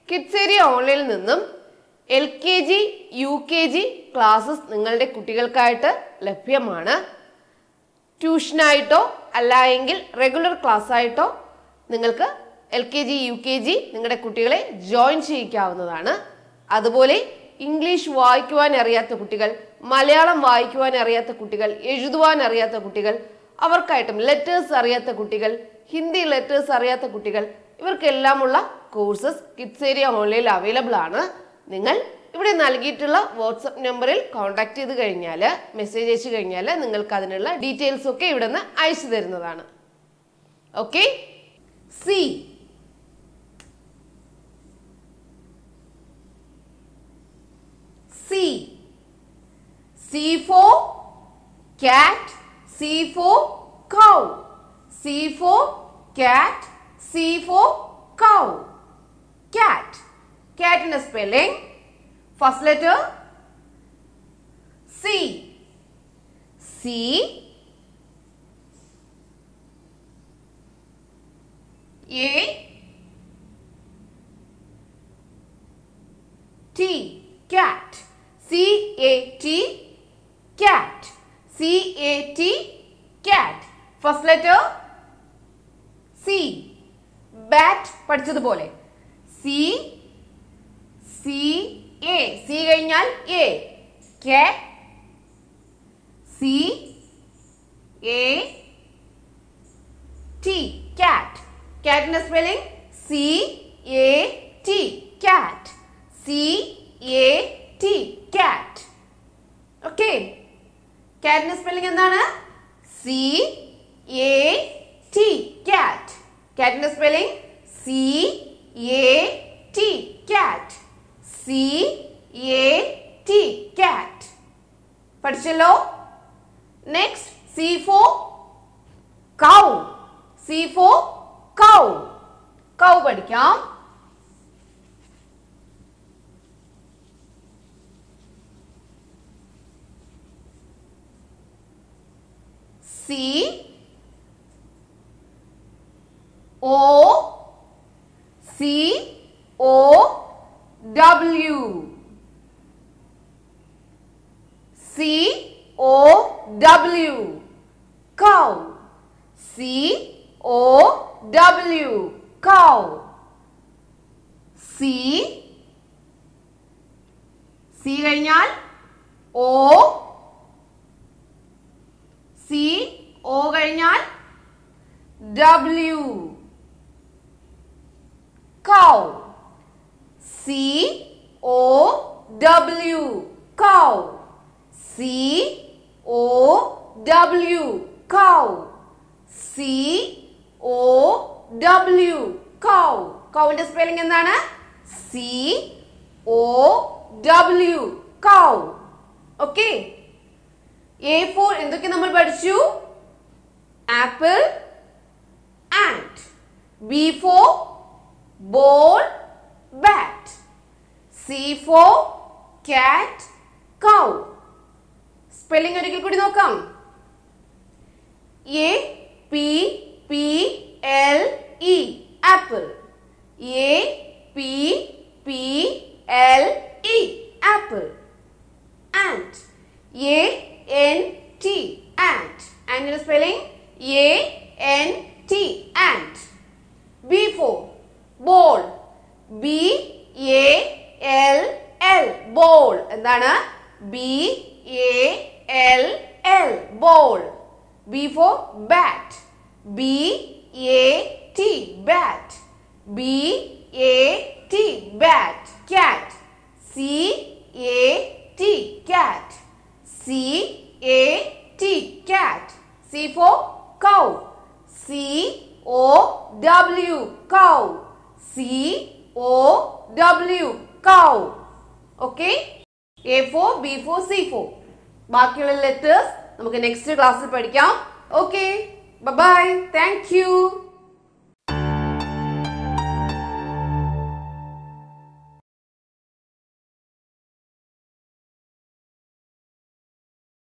Kids area ഓൺലൈനിൽ നിന്നും L K G U K G classes നിങ്ങളുടെ കുട്ടികൾക്കായിട്ട് ലഭ്യമാണ് ട്യൂഷനായിട്ടോ അല്ല എങ്കിൽ റെഗുലർ ക്ലാസ് ആയിട്ടോ നിങ്ങൾക്ക് L K G U K G നിങ്ങളുടെ കുട്ടികളെ ജോയിൻ ചെയ്യിക്കാവുന്നതാണ് അതുപോലെ ഇംഗ്ലീഷ് വായിക്കുവാൻ അറിയാത്ത കുട്ടികൾ മലയാളം വായിക്കുവാൻ അറിയാത്ത കുട്ടികൾ എഴുതുവാൻ അറിയാത്ത കുട്ടികൾ അവർക്കായിട്ടും ലെറ്റേഴ്സ് അറിയാത്ത കുട്ടികൾ ഹിന്ദി ലെറ്റേഴ്സ് അറിയാത്ത കുട്ടികൾ ഇവർക്കെല്ലാമുള്ള കോഴ്സസ് കിഡ്സ് ഏരിയ ഓൺലൈനിൽ അവൈലബിൾ ആണ് നിങ്ങൾ ഇവിടെ നൽകിയിട്ടുള്ള വാട്സപ്പ് നമ്പറിൽ കോൺടാക്ട് ചെയ്ത് കഴിഞ്ഞാൽ മെസ്സേജ് അയച്ചു കഴിഞ്ഞാൽ നിങ്ങൾക്ക് അതിനുള്ള ഡീറ്റെയിൽസ് ഒക്കെ ഇവിടെ നിന്ന് അയച്ചു തരുന്നതാണ് okay C C C for cat C for cow C for cat C for cow cat cat in a spelling first letter C C A T cat C A T cat C A T cat first letter C bat പഠിച്ചതുപോലെ C C A C കഴിഞ്ഞാൽ A cat C A T cat കാറ്റിന്റെ spelling C A T cat C A T cat okay കാറ്റിന്റെ spelling എന്താണ് C A T cat കാറ്റിന്റെ spelling C A T cat C A T cat പഠിച്ചല്ലോ next C for cow C for cow cow പഠിക്കാം C O C O W C O W cow C O W cow C C കഴിഞ്ഞാൽ O C O കഴിഞ്ഞാൽ W cow C O W cow C O W cow C O W cow കൗവിന്റെ spelling എന്താണ് C O W cow okay A for എന്തൊക്കെ നമ്മൾ പഠിച്ചു apple and B for ball bat C for cat cow spelling ഒരിക്കൽ കൂടി നോക്കാം A P P L E apple A P P L E apple and A N T ant. And in spelling A N T ant. B for ball. B A L L ball. എന്താണ് B A L L ball. B for bat. B A T bat. B A T bat. Cat. C A T cat. C A T cat. C for cow. C O W cow. C O W cow. Okay? A for B for C for. ബാക്കിയുള്ള letters നമുക്ക് next ക്ലാസ്സിൽ പഠിക്കാം okay bye thank you